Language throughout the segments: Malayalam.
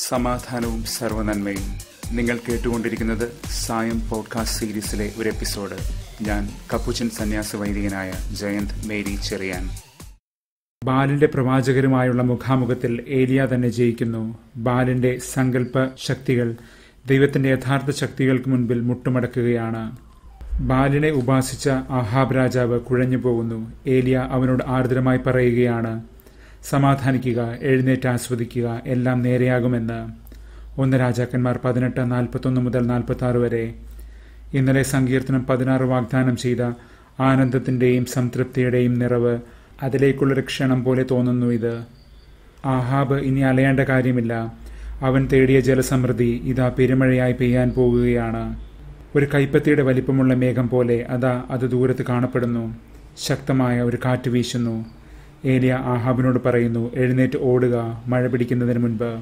സമാധാനവും സർവനന്മയും നിങ്ങൾ കേട്ടുകൊണ്ടിരിക്കുന്നത് സായം പോഡ്കാസ്റ്റ് സീരീസിലെ ഒരു എപ്പിസോഡ് ഞാൻ കപ്പുച്ചൻ സന്യാസ വൈദികനായ ജയന്ത് മേരി ചെറിയാൻ ബാലിന്റെ പ്രവാചകരുമായുള്ള മുഖാമുഖത്തിൽ ഏലിയ തന്നെ ജയിക്കുന്നു ബാലിന്റെ സങ്കല്പ ശക്തികൾ ദൈവത്തിന്റെ യഥാർത്ഥ ശക്തികൾക്ക് മുൻപിൽ മുട്ടുമടക്കുകയാണ് ബാലിനെ ഉപാസിച്ച അഹാബ് രാജാവ് കുഴഞ്ഞു പോകുന്നു ഏലിയ അവനോട് ആർദ്രമായി പറയുകയാണ് സമാധാനിക്കുക എഴുന്നേറ്റ് ആസ്വദിക്കുക എല്ലാം നേരെയാകുമെന്ന് ഒന്ന് രാജാക്കന്മാർ പതിനെട്ട് നാൽപ്പത്തൊന്ന് മുതൽ നാൽപ്പത്തി ആറ് വരെ ഇന്നലെ സങ്കീർത്തനം പതിനാറ് വാഗ്ദാനം ചെയ്ത ആനന്ദത്തിന്റെയും സംതൃപ്തിയുടെയും നിറവ് അതിലേക്കുള്ളൊരു ക്ഷണം പോലെ തോന്നുന്നു ഇത് ആഹാബ് ഇനി അലയേണ്ട കാര്യമില്ല അവൻ തേടിയ ജലസമൃദ്ധി ഇതാ പെരുമഴയായി പെയ്യാൻ പോകുകയാണ് ഒരു കൈപ്പത്തിയുടെ വലിപ്പമുള്ള മേഘം പോലെ അതാ അത് ദൂരത്ത് കാണപ്പെടുന്നു ശക്തമായ ഒരു കാറ്റ് വീശുന്നു ഏലിയ ആഹാബിനോട് പറയുന്നു എഴുന്നേറ്റ് ഓടുക മഴ പിടിക്കുന്നതിന് മുൻപ്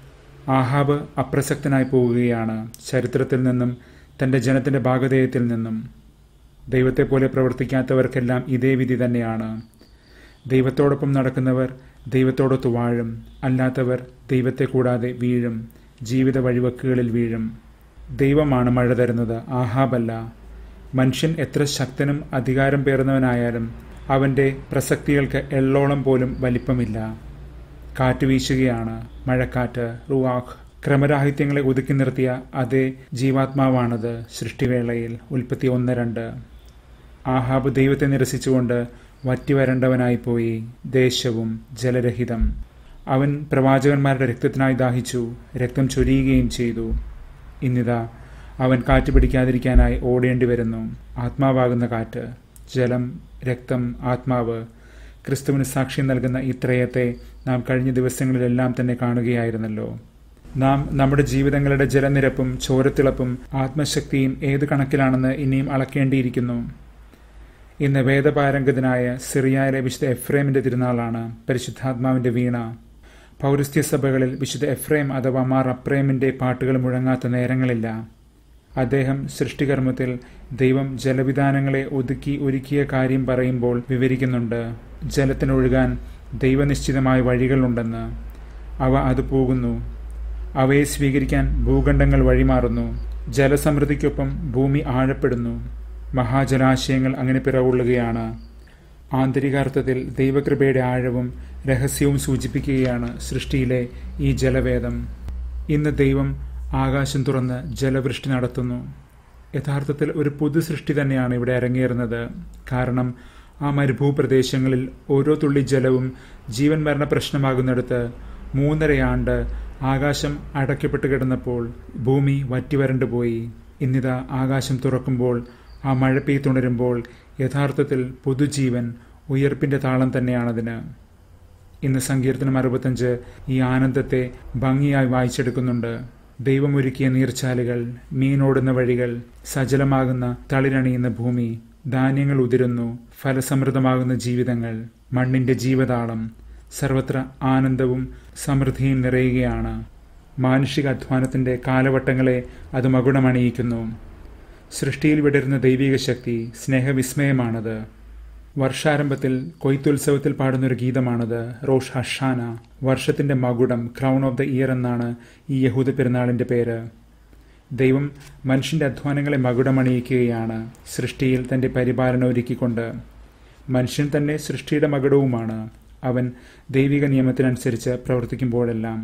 ആഹാബ് അപ്രസക്തനായി പോവുകയാണ് ചരിത്രത്തിൽ നിന്നും തന്റെ ജനത്തിന്റെ ഭാഗധേയത്തിൽ നിന്നും ദൈവത്തെ പോലെ പ്രവർത്തിക്കാത്തവർക്കെല്ലാം ഇതേ വിധി തന്നെയാണ് ദൈവത്തോടൊപ്പം നടക്കുന്നവർ ദൈവത്തോടൊത്ത് വാഴും അല്ലാത്തവർ ദൈവത്തെ കൂടാതെ വീഴും ജീവിത വഴിവക്കുകളിൽ വീഴും ദൈവമാണ് മഴ തരുന്നത് ആഹാബല്ല മനുഷ്യൻ എത്ര ശക്തനും അധികാരം പേറുന്നവനായാലും അവന്റെ പ്രസക്തികൾക്ക് എള്ളോളം പോലും വലിപ്പമില്ല കാറ്റ് വീശുകയാണ് മഴക്കാറ്റ് റുവാഖ് ക്രമരാഹിത്യങ്ങളെ ഒതുക്കി നിർത്തിയ അതേ ജീവാത്മാവാണത് സൃഷ്ടിവേളയിൽ ഉൽപ്പത്തി ഒന്ന് രണ്ട് ആഹാബ് ദൈവത്തെ നിരസിച്ചുകൊണ്ട് വറ്റിവരണ്ടവനായിപ്പോയി ദേശവും ജലരഹിതം അവൻ പ്രവാചകന്മാരുടെ രക്തത്തിനായി ദാഹിച്ചു രക്തം ചൊരിയുകയും ചെയ്തു ഇന്നിതാ അവൻ കാറ്റ് പിടിക്കാതിരിക്കാനായി ഓടേണ്ടി വരുന്നു ആത്മാവാകുന്ന കാറ്റ് ജലം രക്തം ആത്മാവ് ക്രിസ്തുവിന് സാക്ഷ്യം നൽകുന്ന ഇത്രയത്തെ നാം കഴിഞ്ഞ ദിവസങ്ങളിലെല്ലാം തന്നെ കാണുകയായിരുന്നല്ലോ നാം നമ്മുടെ ജീവിതങ്ങളുടെ ജലനിരപ്പും ചോരത്തിളപ്പും ആത്മശക്തിയും ഏത് കണക്കിലാണെന്ന് ഇനിയും അളക്കേണ്ടിയിരിക്കുന്നു ഇന്ന് വേദപാരംഗതനായ സിറിയയിലെ വിശുദ്ധ എഫ്രേമിന്റെ തിരുനാളാണ് പരിശുദ്ധാത്മാവിന്റെ വീണ പൗരസ്ത്യ സഭകളിൽ വിശുദ്ധ എഫ്രേം അഥവാ മാർ അപ്രേമിന്റെ പാട്ടുകൾ മുഴങ്ങാത്ത നേരങ്ങളില്ല അദ്ദേഹം സൃഷ്ടികർമ്മത്തിൽ ദൈവം ജലവിധാനങ്ങളെ ഒതുക്കി ഒരുക്കിയ കാര്യം പറയുമ്പോൾ വിവരിക്കുന്നുണ്ട് ജലത്തിനൊഴുകാൻ ദൈവനിശ്ചിതമായ വഴികളുണ്ടെന്ന് അവ അത് പോകുന്നു അവയെ സ്വീകരിക്കാൻ ഭൂഖണ്ഡങ്ങൾ വഴിമാറുന്നു ജലസമൃദ്ധിക്കൊപ്പം ഭൂമി ആഴപ്പെടുന്നു മഹാജലാശയങ്ങൾ അങ്ങനെ പിറകൊള്ളുകയാണ് ആന്തരികാർത്ഥത്തിൽ ദൈവകൃപയുടെ ആഴവും രഹസ്യവും സൂചിപ്പിക്കുകയാണ് സൃഷ്ടിയിലെ ഈ ജലവേദം ഇന്ന് ദൈവം ആകാശം തുറന്ന് ജലവൃഷ്ടി നടത്തുന്നു യഥാർത്ഥത്തിൽ ഒരു പുതു സൃഷ്ടി തന്നെയാണ് ഇവിടെ അരങ്ങേറുന്നത് കാരണം ആ മരുഭൂപ്രദേശങ്ങളിൽ ഓരോ തുള്ളി ജലവും ജീവൻ മരണ പ്രശ്നമാകുന്നിടത്ത് മൂന്നരയാണ്ട് ആകാശം അടയ്ക്കപ്പെട്ട് കിടന്നപ്പോൾ ഭൂമി വറ്റിവരണ്ടുപോയി ഇന്നിതാ ആകാശം തുറക്കുമ്പോൾ ആ മഴ പെയ്തുണരുമ്പോൾ യഥാർത്ഥത്തിൽ പുതുജീവൻ ഉയർപ്പിന്റെ താളം തന്നെയാണതിന് ഇന്ന് സങ്കീർത്തനം അറുപത്തഞ്ച് ഈ ആനന്ദത്തെ ഭംഗിയായി വായിച്ചെടുക്കുന്നുണ്ട് ദൈവമൊരുക്കിയ നീർച്ചാലുകൾ മീനോടുന്ന വഴികൾ സജലമാകുന്ന തളിരണിയുന്ന ഭൂമി ധാന്യങ്ങൾ ഉതിരുന്നു ഫലസമൃദ്ധമാകുന്ന ജീവിതങ്ങൾ മണ്ണിന്റെ ജീവതാളം സർവത്ര ആനന്ദവും സമൃദ്ധിയും നിറയുകയാണ് മാനുഷിക അധ്വാനത്തിന്റെ കാലവട്ടങ്ങളെ അത് മകുടമണിയിക്കുന്നു സൃഷ്ടിയിൽ വിടരുന്ന ദൈവിക ശക്തി സ്നേഹവിസ്മയമാണത് വർഷാരംഭത്തിൽ കൊയ്ത്തുത്സവത്തിൽ പാടുന്നൊരു ഗീതമാണത് റോഷ് ഹഷാന വർഷത്തിന്റെ മകുടം ക്രൗൺ ഓഫ് ദ ഇയർ എന്നാണ് ഈ യഹൂദ പെരുന്നാളിന്റെ പേര് ദൈവം മനുഷ്യന്റെ അധ്വാനങ്ങളെ മകുടമണിയിക്കുകയാണ് സൃഷ്ടിയിൽ തന്റെ പരിപാലനം ഒരുക്കിക്കൊണ്ട് മനുഷ്യൻ തന്നെ സൃഷ്ടിയുടെ മകുടവുമാണ് അവൻ ദൈവിക നിയമത്തിനനുസരിച്ച് പ്രവർത്തിക്കുമ്പോഴെല്ലാം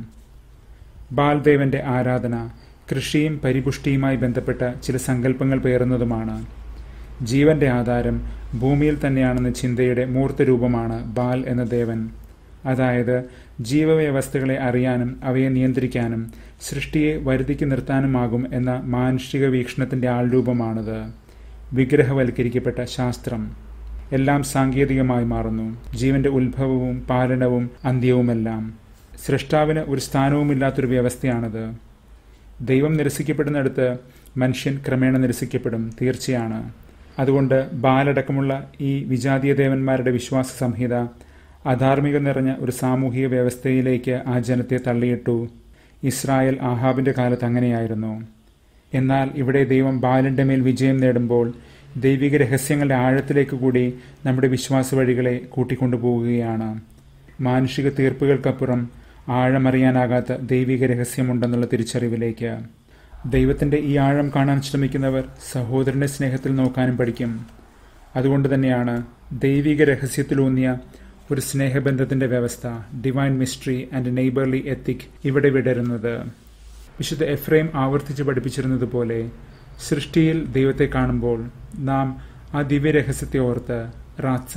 ബാൽദേവന്റെ ആരാധന കൃഷിയും പരിപുഷ്ടിയുമായി ബന്ധപ്പെട്ട ചില സങ്കല്പങ്ങൾ പേറുന്നതുമാണ് ജീവന്റെ ആധാരം ഭൂമിയിൽ തന്നെയാണെന്ന ചിന്തയുടെ മൂർത്തരൂപമാണ് ബാൽ എന്ന ദേവൻ അതായത് ജീവവ്യവസ്ഥകളെ അറിയാനും അവയെ നിയന്ത്രിക്കാനും സൃഷ്ടിയെ വരുതിക്ക് നിർത്താനുമാകും എന്ന മാനുഷിക വീക്ഷണത്തിന്റെ ആൾരൂപമാണത് വിഗ്രഹവൽക്കരിക്കപ്പെട്ട ശാസ്ത്രം എല്ലാം സാങ്കേതികമായി മാറുന്നു ജീവന്റെ ഉത്ഭവവും പാലനവും അന്ത്യവുമെല്ലാം സൃഷ്ടാവിന് ഒരു സ്ഥാനവുമില്ലാത്തൊരു വ്യവസ്ഥയാണത് ദൈവം നിരസിക്കപ്പെടുന്നിടത്ത് മനുഷ്യൻ ക്രമേണ നിരസിക്കപ്പെടും തീർച്ചയാണ് അതുകൊണ്ട് ബാലടക്കമുള്ള ഈ വിജാതീയ ദേവന്മാരുടെ വിശ്വാസ സംഹിത അധാർമിക നിറഞ്ഞ ഒരു സാമൂഹിക വ്യവസ്ഥയിലേക്ക് ആ ജനത്തെ തള്ളിയിട്ടു ഇസ്രായേൽ ആഹാബിന്റെ കാലത്ത് അങ്ങനെയായിരുന്നു എന്നാൽ ഇവിടെ ദൈവം ബാലന്റെ മേൽ വിജയം നേടുമ്പോൾ ദൈവിക രഹസ്യങ്ങളുടെ ആഴത്തിലേക്ക് കൂടി നമ്മുടെ വിശ്വാസ വഴികളെ കൂട്ടിക്കൊണ്ടുപോവുകയാണ് മാനുഷിക തീർപ്പുകൾക്കപ്പുറം ആഴമറിയാനാകാത്ത ദൈവിക രഹസ്യമുണ്ടെന്നുള്ള തിരിച്ചറിവിലേക്ക് ദൈവത്തിൻ്റെ ഈ ആഴം കാണാൻ ശ്രമിക്കുന്നവർ സഹോദരന്റെ സ്നേഹത്തിൽ നോക്കാനും പഠിക്കും അതുകൊണ്ട് തന്നെയാണ് ദൈവിക രഹസ്യത്തിലൂന്നിയ ഒരു സ്നേഹബന്ധത്തിന്റെ വ്യവസ്ഥ divine mystery and neighbourly ethic ഇവിടെ വിടരുന്നത് വിശുദ്ധ എഫ്രൈം ആവർത്തിച്ച് പഠിപ്പിച്ചിരുന്നത് പോലെ സൃഷ്ടിയിൽ ദൈവത്തെ കാണുമ്പോൾ നാം ആ ദിവ്യരഹസ്യത്തെ ഓർത്ത് റാത്സ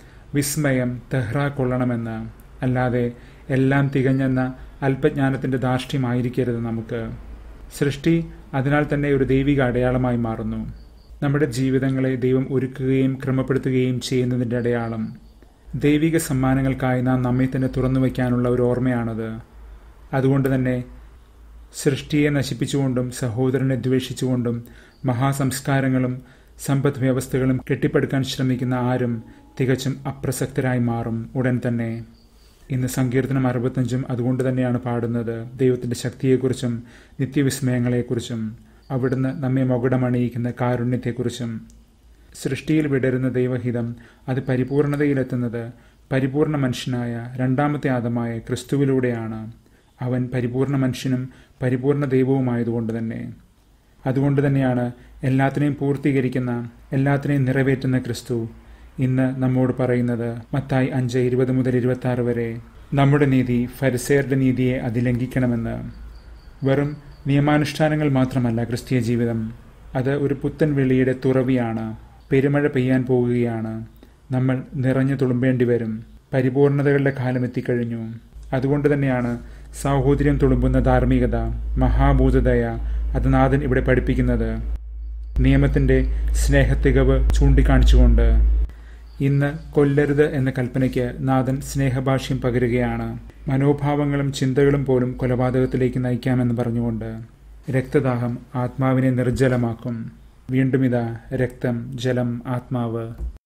വിസ്മയം തെഹ്റ കൊള്ളണമെന്ന് അല്ലാതെ എല്ലാം തികഞ്ഞെന്ന അല്പജ്ഞാനത്തിന്റെ ധാർഷ്ട്യമായിരിക്കരുത് നമുക്ക് സൃഷ്ടി അതിനാൽ തന്നെ ഒരു ദൈവിക അടയാളമായി മാറുന്നു നമ്മുടെ ജീവിതങ്ങളെ ദൈവം ഒരുക്കുകയും ക്രമപ്പെടുത്തുകയും ചെയ്യുന്നതിൻ്റെ അടയാളം ദൈവിക സമ്മാനങ്ങൾക്കായി നാം നമ്മെ തന്നെ തുറന്നു വയ്ക്കാനുള്ള ഒരു ഓർമ്മയാണത് അതുകൊണ്ട് തന്നെ സൃഷ്ടിയെ നശിപ്പിച്ചുകൊണ്ടും സഹോദരനെ ദ്വേഷിച്ചുകൊണ്ടും മഹാസംസ്കാരങ്ങളും സമ്പദ് വ്യവസ്ഥകളും കെട്ടിപ്പടുക്കാൻ ശ്രമിക്കുന്ന ആരും തികച്ചും അപ്രസക്തരായി മാറും ഉടൻ തന്നെ ഇന്ന് സങ്കീർത്തനം അറുപത്തഞ്ചും അതുകൊണ്ട് തന്നെയാണ് പാടുന്നത് ദൈവത്തിന്റെ ശക്തിയെക്കുറിച്ചും നിത്യവിസ്മയങ്ങളെക്കുറിച്ചും അവിടുന്ന് നമ്മെ മകുടമണിയിക്കുന്ന കാരുണ്യത്തെക്കുറിച്ചും സൃഷ്ടിയിൽ വിടരുന്ന ദൈവഹിതം അത് പരിപൂർണതയിലെത്തുന്നത് പരിപൂർണ മനുഷ്യനായ രണ്ടാമത്തെ ആദമായ ക്രിസ്തുവിലൂടെയാണ് അവൻ പരിപൂർണ മനുഷ്യനും പരിപൂർണ ദൈവവുമായതുകൊണ്ട് തന്നെ അതുകൊണ്ട് തന്നെയാണ് എല്ലാത്തിനെയും പൂർത്തീകരിക്കുന്ന എല്ലാത്തിനെയും നിറവേറ്റുന്ന ക്രിസ്തു ഇന്ന് നമ്മോട് പറയുന്നത് മത്തായി അഞ്ച് ഇരുപത് മുതൽ ഇരുപത്തി ആറ് വരെ നമ്മുടെ നീതി ഫരിസേറുടെ നീതിയെ അതിലംഘിക്കണമെന്ന് വെറും നിയമാനുഷ്ഠാനങ്ങൾ മാത്രമല്ല ക്രിസ്തീയ ജീവിതം അത് ഒരു പുത്തൻ വെളിയുടെ തുറവിയാണ് പെരുമഴ പെയ്യാൻ പോകുകയാണ് നമ്മൾ നിറഞ്ഞു തുളുമ്പേണ്ടി വരും പരിപൂർണതകളുടെ കാലം എത്തിക്കഴിഞ്ഞു അതുകൊണ്ട് തന്നെയാണ് സാഹോദര്യം തുളുമ്പുന്ന ധാർമ്മികത മഹാഭൂതദയ അത് നാഥൻ ഇവിടെ പഠിപ്പിക്കുന്നത് നിയമത്തിന്റെ സ്നേഹത്തികവ് ചൂണ്ടിക്കാണിച്ചുകൊണ്ട് ഇന്ന് കൊല്ലരുത് എന്ന കൽപ്പനയ്ക്ക് നാഥൻ സ്നേഹഭാഷ്യം പകരുകയാണ് മനോഭാവങ്ങളും ചിന്തകളും പോലും കൊലപാതകത്തിലേക്ക് നയിക്കാമെന്ന് പറഞ്ഞുകൊണ്ട് രക്തദാഹം ആത്മാവിനെ നിർജ്ജലമാക്കും വീണ്ടും ഇതാ രക്തം ജലം ആത്മാവ്